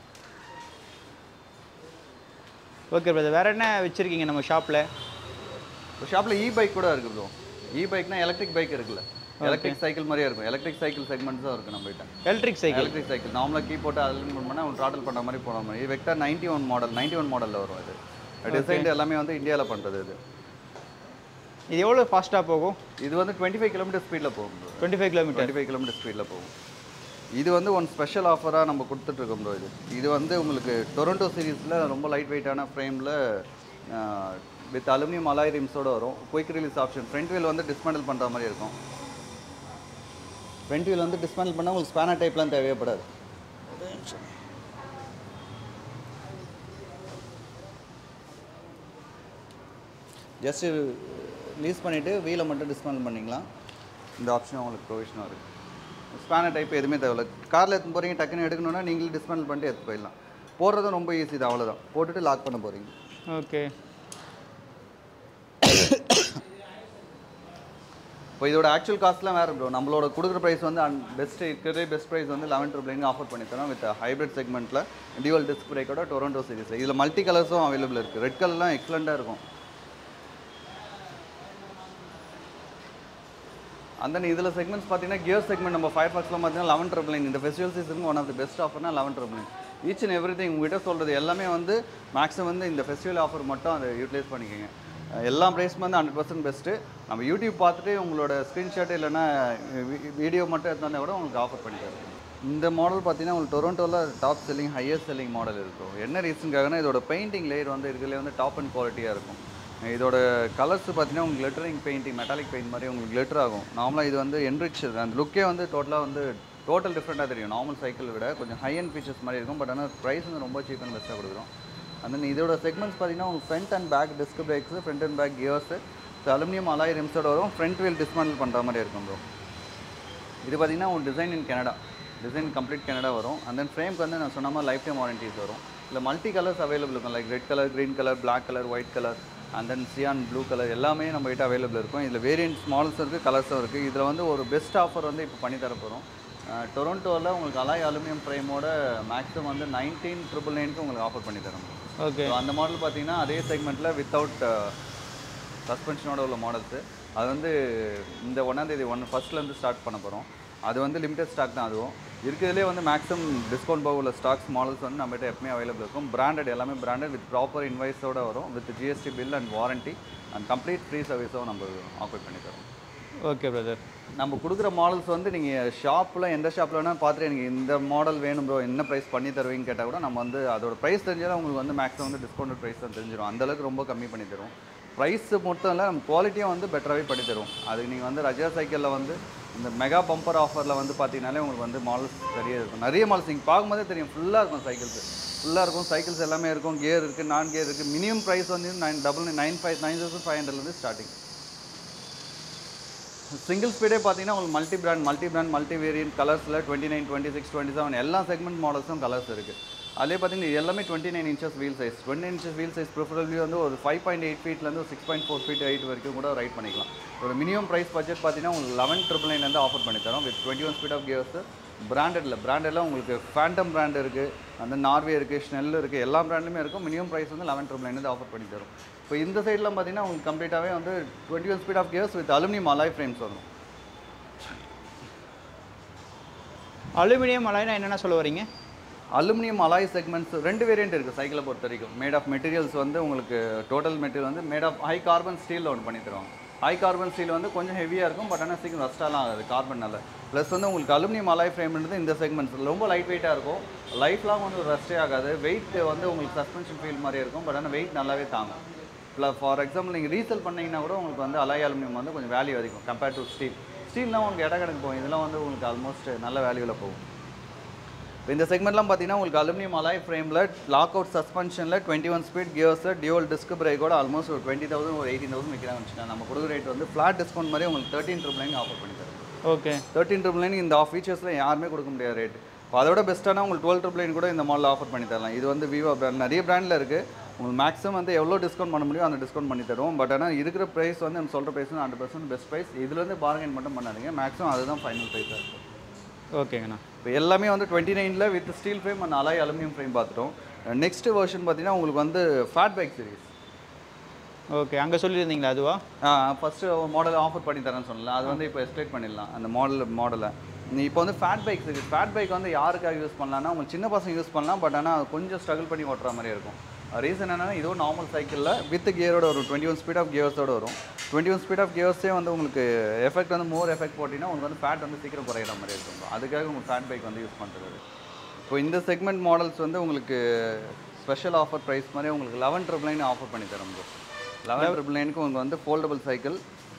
ஓகே பிரதர் வேறு என்ன வச்சுருக்கீங்க நம்ம ஷாப்பில் இப்போ ஷாப்பில் இ பைக் கூட இருக்குது ப்ரோ இ பைக்னா எலக்ட்ரிக் பைக் இருக்குல்ல எலக்ட்ரிக் சைக்கிள் மாதிரியே இருக்கும் எலக்ட்ரிக் சைக்கிள் செக்மெண்ட்ஸ் தான் இருக்குது நம்மகிட்ட எலக்ட்ரிக் சைக்கிள் எலக்ட்ரிக் சைக்கிள் நார்மலாக கீ போட்டு அதில் பண்ணால் அவங்க ட்ராட்டல் பண்ணுற மாதிரி போகிற மாதிரி vector ninety one model ninety one மாடலில் வரும் இது டிசைன் எல்லாமே வந்து இந்தியாவில் பண்ணுறது இது இது எவ்வளோ ஃபாஸ்ட்டாக போகும் இது வந்து டுவெண்ட்டி ஃபைவ் கிலோமீட்டர் ஸ்பீடில் போகும் bro twenty five kilometre twenty five kilometre ஸ்பீடில் போகும் இது வந்து ஒன் ஸ்பெஷல் ஆஃபராக நம்ம கொடுத்துட்ருக்கோம் ப்ரோ இது இது வந்து உங்களுக்கு டொரண்டோ சீரீஸில் ரொம்ப லைட் வெயிட்டான ஃப்ரேமில் வித் அலுமினியம் அலாய் ரிம்ஸோட வரும் quick release option front wheel வந்து டிஸ்மேண்டில் பண்ணுற மாதிரி இருக்கும் ஃப்ரண்ட் வீல் வந்து டிஸ்மேண்டில் பண்ணால் உங்களுக்கு ஸ்பேனர் டைப்லாம் தேவைப்படாது ஜஸ்ட்டு லீஸ் பண்ணிவிட்டு வீலை மட்டும் டிஸ்மேண்டில் பண்ணிக்கலாம் இந்த ஆப்ஷன் உங்களுக்கு ப்ரொவிஷனாக இருக்குது ஸ்பேனர் டைப் எதுவுமே தேவையில்ல காரில் எடுத்து போகிறீங்க டக்குன்னு எடுக்கணும்னா நீங்களே டிஸ்மேண்டில் பண்ணிட்டு எடுத்து போயிடலாம் போடுறதும் ரொம்ப ஈஸி தான் அவ்வளோதான் போட்டுட்டு லாக் பண்ண போகிறீங்க ஓகே இப்போ இதோட ஆக்சுவல் காஸ்ட்லாம் வேறு ப்ரோ நம்மளோட கொடுக்குற ப்ரைஸ் வந்து பெஸ்ட் இருக்கிறதே பெஸ்ட் ப்ரைஸ் வந்து லெவன் ட்ரிபிள் ஆஃபர் பண்ணி தரோம் வித் ஹைப்ரிட் செக்மெண்ட்டில் டியூவல் டிஸ்க் பிரேக்கோட டொரண்டோ சீரிஸ் இதில் மல்டி கலர்ஸும் அவைலபிள் இருக்குது ரெட் கலர்லாம் எக்ஸலண்ட்டாக இருக்கும் அந்த இதில் செக்மெண்ட்ஸ் பார்த்தீங்கன்னா கியர் செக்மெண்ட் நம்ம ஃபயர் ஃபாக்ஸ்லாம் பார்த்தீங்கன்னா லெவன் ட்ரிபிள் இந்த ஃபெஸ்டிவல் சீசனுக்கு ஒன் ஆஃப் தி பெஸ்ட் ஆஃபர்னா eleven triple each and everything உங்ககிட்ட சொல்கிறது எல்லாமே வந்து மேக்ஸிமம் வந்து இந்த ஃபெஸ்டிவல் ஆஃபர் மட்டும் அதை யூட்டிலைஸ் பண்ணிக்கோங்க அஹ் எல்லா ப்ரைஸும் வந்து ஹண்ட்ரட் பர்சன்ட் பெஸ்ட்டு நம்ம யூடியூப் பார்த்துட்டு உங்களோட ஸ்க்ரீன்ஷாட் இல்லைன்னா வீடியோ மட்டும் எடுத்தால் கூட உங்களுக்கு ஆஃபர் பண்ணி தருவோம் இந்த மாடல் பார்த்தீங்கன்னா உங்களுக்கு டொரண்டோவில் top selling highest selling model இருக்கும் என்ன ரீசனுக்காகனா இதோட பெயிண்டிங் லேயர் வந்து இருக்கிறதுலே வந்து டாப் அண்ட் குவாலிட்டியாக இருக்கும் இதோட கலர்ஸ் பார்த்தீங்கன்னா உங்களுக்கு கிளிட்டரிங் பெயிண்டிங் மெட்டாலிக் பெயிண்ட் மாதிரி உங்களுக்கு glitter ஆகும் நார்மலாக இது வந்து என்ரிச் அந்த லுக்கே வந்து டோட்டலாக வந்து டோட்டல் டிஃப்ரெண்ட்டாக தெரியும் நார்மல் சைக்கிள் விட கொஞ்சம் ஹை அண்ட் ஃபீச்சர்ஸ் மாதிரி இருக்கும் பட் ஆனால் ப்ரைஸ் வந்து ரொம்ப சீப் அண்ட் பெஸ்ட்டாக கொடுக்குறோம் அந்த இதோட செக்மெண்ட்ஸ் பார்த்தீங்கன்னா உங்களுக்கு front and back disc brakes front and back gears aluminium alloy ரிம்ஸோட வரும் ஃப்ரண்ட் வீல் டிஸ்மேண்டில் பண்ணுற மாதிரி இருக்கும் ப்ரோ இது பார்த்தீங்கன்னா ஒரு design in Canada design complete Canada வரும் அண்ட் தென் ஃப்ரேம்க்கு வந்து நான் சொன்ன மாதிரி லைஃப் டைம் வாரண்டிஸ் வரும் இல்லை மல்டி கலர்ஸ் அவைலபிள் இருக்கும் like red colour green colour black colour white colour and then cyan blue colour எல்லாமே நம்ம கிட்ட அவைலபிள் இருக்கும் இதில் வேரியன்ட்ஸ் மாடல்ஸும் இருக்குது கலர்ஸும் இருக்குது இதில் வந்து ஒரு பெஸ்ட் ஆஃபர் வந்து இப்போ பண்ணி தர போகிறோம் டொரண்டோவில் உங்களுக்கு அலாய் அலுமினியம் ஃப்ரேமோட மேக்ஸிமம் வந்து நைன்டீன் ட்ரிபிள் நைனுக்கு உங்களுக்கு ஆஃபர் பண்ணி தரோம் ஓகே So, அந்த மாடல் பார்த்தீங்கன்னா அதே செக்மெண்ட்டில் வித்தவுட் சஸ்பென்ஷனோட உள்ள மாடல்ஸு அது வந்து இந்த ஒன்றாந்தேதி ஒன் ஃபஸ்ட்லேருந்து ஸ்டார்ட் பண்ண போகிறோம் அது வந்து லிமிடெட் ஸ்டாக் தான் அதுவும் இருக்கிறதுலே வந்து மேக்ஸிமம் டிஸ்கவுண்ட் போக உள்ள ஸ்டாக்ஸ் மாடல்ஸ் வந்து நம்மகிட்ட எப்பவுமே அவைலபிள் இருக்கும் பிராண்டட் எல்லாமே பிராண்டட் வித் ப்ராப்பர் இன்வாய்ஸோட வரும் with GST bill and warranty and complete free சர்வீஸும் நம்ம ஆஃபர் பண்ணி தரோம் ஓகே பிரதர் நம்ம கொடுக்குற மாடல்ஸ் வந்து நீங்கள் ஷாப்பில் எந்த ஷாப்பில் வேணால் பார்த்துட்டு எனக்கு இந்த மாடல் வேணும் ப்ரோ என்ன ப்ரைஸ் பண்ணி தருவீங்கன்னு கேட்டால் கூட நம்ம வந்து அதோட ப்ரைஸ் தெரிஞ்சாலும் உங்களுக்கு வந்து மேக்ஸிமம் வந்து டிஸ்கவுண்ட் ப்ரைஸ் தான் தெரிஞ்சிடும் அந்தளவுக்கு ரொம்ப கம்மி பண்ணி தருவோம் ப்ரைஸ் மட்டும் இல்லை நம்ம குவாலிட்டியும் வந்து பெட்டராகவே பண்ணி தருவோம் அதுக்கு நீங்கள் வந்து ரஜா சைக்கிளில் வந்து இந்த மெகா பம்பர் ஆஃபரில் வந்து பார்த்தீங்கனாலே உங்களுக்கு வந்து மாடல்ஸ் நிறைய இருக்கும் நிறைய மாடல்ஸ் நீங்கள் பார்க்கும்போதே தெரியும் ஃபுல்லாக இருக்கும் சைக்கிள்ஸ் ஃபுல்லாக இருக்கும் சைக்கிள்ஸ் எல்லாமே இருக்கும் கியர் இருக்குது நான் கியர் இருக்குது மினிமம் ப்ரைஸ் வந்து nine double nine five nine thousand five ஹண்ட்ரட்லேருந்து ஸ்டார்டிங் சிங்கிள் ஸ்பீடே பார்த்தீங்கன்னா உங்களுக்கு multi brand multi brand multi variant கலர்ஸில் twenty nine twenty six twenty seven எல்லா செக்மெண்ட் மாடல்ஸும் கலர்ஸ் இருக்குது அதே பார்த்தீங்கன்னா இது எல்லாமே twenty nine inches wheel size twenty inches wheel size preferably வந்து ஒரு ஃபைவ் பாயிண்ட் எயிட் ஃபீட்லேருந்து six point four feet height வரைக்கும் கூட ரைட் பண்ணிக்கலாம் ஒரு மினிமம் ப்ரைஸ் பட்ஜெட் பார்த்தீங்கன்னா உங்களுக்கு லெவன் ட்ரிபிள் நைன் ஆஃபர் பண்ணி தரோம் with twenty one speed of gears பிராண்டடில் பிராண்டடில் உங்களுக்கு ஃபேண்டம் பிராண்ட் இருக்குது அந்த நார்வே இருக்குது ஸ்னெல் இருக்குது எல்லா பிராண்ட்லையுமே இருக்கும் மினிமம் ப்ரைஸ் வந்து லெவன் ட்ரிபிள் நைன் ஆஃபர் பண்ணி தரும் இப்போ இந்த சைட்லாம் பார்த்தீங்கன்னா உங்களுக்கு கம்ப்ளீட்டாகவே வந்து twenty one speed of gears with aluminium alloy frames வரும் அலுமினியம் அலாய்னா என்னென்ன சொல்ல வரீங்க அலுமினியம் அலாய் செக்மெண்ட்ஸ் ரெண்டு வேரியன்ட் இருக்குது சைக்கிளை பொறுத்த வரைக்கும் மேட் ஆஃப் மெட்டீரியல்ஸ் வந்து உங்களுக்கு டோட்டல் மெட்டீரியல் வந்து மேட் ஆஃப் ஹை கார்பன் ஸ்டீலில் ஒன்று பண்ணி தருவாங்க ஹை கார்பன் ஸ்டீல் வந்து கொஞ்சம் ஹெவியாக இருக்கும் பட் ஆனால் சீக்கிரம் ரஸ்டாலாம் ஆகாது கார்பன்னால ப்ளஸ் வந்து உங்களுக்கு அலுமினியம் அலாய் ஃப்ரேம்ன்றது இந்த செக்மெண்ட்ஸ் ரொம்ப லைட் வெயிட்டாக இருக்கும் லைஃப் லாங் வந்து ரஸ்டே ஆகாது வெயிட் வந்து உங்களுக்கு சஸ்பென்ஷன் ஃபீல் மாதிரி இருக்கும் பட் ஆனால் வெயிட் நல்லாவே தாங்கும் ப்ளஸ் ஃபார் எக்ஸாம்பிள் நீங்கள் ரீசேல் பண்ணீங்கன்னா கூட உங்களுக்கு வந்து அலாய் அலுமினியம் வந்து கொஞ்சம் வேல்யூ அதிகம் கம்பேர்ட் டு ஸ்டீல் ஸ்டீல்னால் உங்களுக்கு இட கணக்கு போகும் இதெல்லாம் வந்து உங்களுக்கு ஆல்மோஸ்ட் நல்ல வேல்யூவில் போகும் இப்போ இந்த செக்மெண்ட்லாம் பார்த்தீங்கன்னா உங்களுக்கு அலுமினியம் அலாய் ஃப்ரேமில் லாக் அவுட் சஸ்பென்ஷனில் twenty one speed gears dual disc பிரேக்கோட ஆல்மோஸ்ட் ஒரு டுவெண்ட்டி தௌசண்ட் ஒரு எயிட்டீன் தௌசண்ட் விற்கிறாங்க வச்சுக்கோங்க நம்ம கொடுக்குற ரேட் வந்து ஃப்ளாட் டிஸ்கவுண்ட் மாதிரி உங்களுக்கு தேர்ட்டின் ட்ரிபிள் நைன் ஆஃபர் பண்ணி தரோம் ஓகே தேர்ட்டின் ட்ரிபிள் நைன் இந்த ஆஃப் ஃபீச்சர்ஸில் யாருமே கொடுக்க முடியாத ரேட் இப்போ அதோட பெஸ்ட்டான உங்களுக்கு டுவெல் ட்ரிபிள் நைன் கூட இந்த மாடல் ஆஃபர் பண்ணி தரலாம் இது வந்து விவோ பிராண்ட் நிறைய பிராண்டில் இருக்குது உங்களுக்கு மேக்ஸிமம் வந்து எவ்வளோ டிஸ்கவுண்ட் பண்ண முடியும் அந்த டிஸ்கவுண்ட் பண்ணி தருவோம் பட் ஆனால் இருக்கிற ப்ரைஸ் வந்து நம்ம சொல்கிற ப்ரைஸ் வந்து ஹண்ட்ரட் பர்சன்ட் பெஸ்ட் ப்ரைஸ் இதுலேருந்து பார்கெயின் மட்டும் பண்ணாதீங்க மேக்ஸிமம் அதுதான் ஃபைனல் ப்ரைஸாக இருக்கும் ஓகேங்கண்ணா இப்போ எல்லாமே வந்து டுவெண்ட்டி நைனில் with steel frame and alloy aluminium frame பார்த்துட்டோம் நெக்ஸ்ட் வெர்ஷன் பார்த்தீங்கன்னா உங்களுக்கு வந்து ஃபேட் பைக் சீரிஸ் ஓகே அங்கே சொல்லியிருந்தீங்களா அதுவா ஃபஸ்ட்டு மாடல் ஆஃபர் பண்ணி தரேன்னு சொல்லல அது வந்து இப்போ எஸ்டேட் பண்ணிடலாம் அந்த மாடல் மாடலை இப்போ வந்து fat bike series fat bike வந்து யாருக்காக யூஸ் பண்ணலாம்னா உங்களுக்கு சின்ன பசங்க யூஸ் பண்ணலாம் பட் ஆனால் கொஞ்சம் ஸ்ட்ரகிள் பண்ணி ஓட்டுற மாதிரி இருக்கும் ரீசன் என்னன்னா இதுவும் நார்மல் சைக்கிளில் வித் கியரோட வரும் டுவெண்ட்டி ஒன் ஸ்பீட் ஆஃப் கியர்ஸோட வரும் டுவெண்ட்டி ஒன் ஸ்பீட் ஆஃப் கியர்ஸே வந்து உங்களுக்கு எஃபெக்ட் வந்து மோர் எஃபெக்ட் போட்டிங்கன்னா உங்களுக்கு வந்து ஃபேட் வந்து சீக்கிரம் குறையிற மாதிரி இருக்கும் அதுக்காக உங்களுக்கு ஃபேட் பைக் வந்து யூஸ் பண்ணுறது இப்போ இந்த செக்மெண்ட் மாடல்ஸ் வந்து உங்களுக்கு ஸ்பெஷல் ஆஃபர் ப்ரைஸ் மாதிரி உங்களுக்கு லெவன் ட்ரிபிள் நைன் ஆஃபர் பண்ணி தரோம் ப்ரோ லெவன் ட்ரிபிள் நைனுக்கு உங்களுக்கு வந்து ஃபோல்டபுள் சைக்கிள்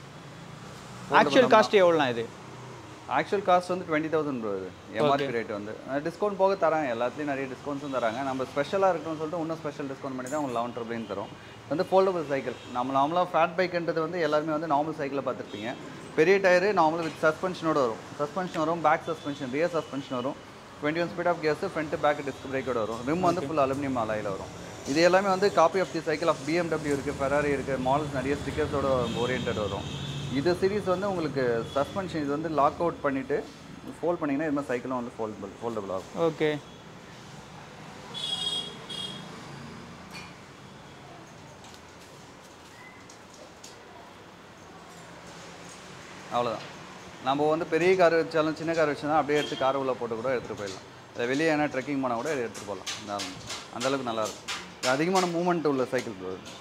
ஆக்சுவல் காஸ்ட் எவ்வளோண்ணா இது ஆக்சுவல் காஸ்ட் வந்து டுவெண்ட்டி தௌசண்ட் ப்ரோ இது எம்ஆர்பி ரேட் வந்து டிஸ்கவுண்ட் போக தராங்க எல்லாத்துலேயும் நிறைய டிஸ்கவுண்ட்ஸும் தராங்க நம்ம ஸ்பெஷலாக இருக்கணும்னு சொல்லிட்டு இன்னும் ஸ்பெஷல் டிஸ்கவுண்ட் பண்ணி தான் உங்களுக்கு லெவன் ட்ரிபிள்னு தரும் இது வந்து ஃபோல்டபுள் சைக்கிள் நம்ம நார்மலாக ஃபேட் பைக்ன்றது வந்து எல்லாருமே வந்து நார்மல் சைக்கிளில் பார்த்துருப்பீங்க பெரிய டயரு நார்மல் வித் சஸ்பென்ஷனோட வரும் சஸ்பென்ஷன் வரும் பேக் சஸ்பென்ஷன் ரியர் சஸ்பென்ஷன் வரும் டுவெண்ட்டி ஒன் ஸ்பீட் ஆஃப் கேஸ் ஃப்ரண்ட் பேக் டிஸ்க் பிரேக்கோட வரும் ரிம் வந்து ஃபுல் அலுமினியம் அலாயில் வரும் இது எல்லாமே வந்து copy of the cycle of BMW இருக்குது ஃபெராரி இருக்குது மாடல்ஸ் நிறைய ஸ்டிக்கர்ஸோட ஓரியன்ட் வரும் இது சீரிஸ் வந்து உங்களுக்கு சஸ்பென்ஷன் இது வந்து லாக் அவுட் பண்ணிவிட்டு ஃபோல்ட் பண்ணிங்கன்னா இது மாதிரி சைக்கிளும் வந்து ஃபோல்டபுள் ஃபோல்டபுள் ஆகும் ஓகே அவ்வளோதான் நம்ம வந்து பெரிய கார் வச்சாலும் சின்ன கார் வச்சாலும் அப்படியே எடுத்து கார் உள்ள போட்டு கூட எடுத்துகிட்டு போயிடலாம் இல்லை வெளியே என்ன ட்ரெக்கிங் போனால் கூட எடுத்துகிட்டு போகலாம் இந்த அந்த அளவுக்கு நல்லா இருக்கும் இது அதிகமான மூமெண்ட் உள்ள சைக்கிள் bro இது.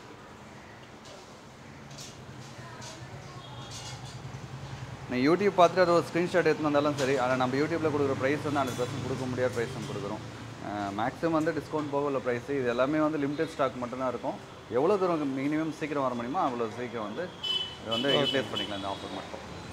நீ யூடியூப் பார்த்துட்டு அது ஒரு ஸ்க்ரீன்ஷாட் எடுத்து வந்தாலும் சரி ஆனால் நம்ம யூடியூப்பில் கொடுக்குற ப்ரைஸ் வந்து ஹண்ட்ரட் பர்சன்ட் கொடுக்க முடியாத ப்ரைஸ் நம்ம கொடுக்குறோம் மேக்ஸிமம் வந்து டிஸ்கவுண்ட் போக உள்ள ப்ரைஸ் இது எல்லாமே வந்து லிமிடெட் ஸ்டாக் மட்டும்தான் இருக்கும் எவ்வளோ தூரம் மினிமம் சீக்கிரம் வர முடியுமோ அவ்வளோ சீக்கிரம் வந்து இதை வந்து யூட்டிலைஸ் பண்ணிக்கலாம் இந்த ஆஃபர் மட்டும்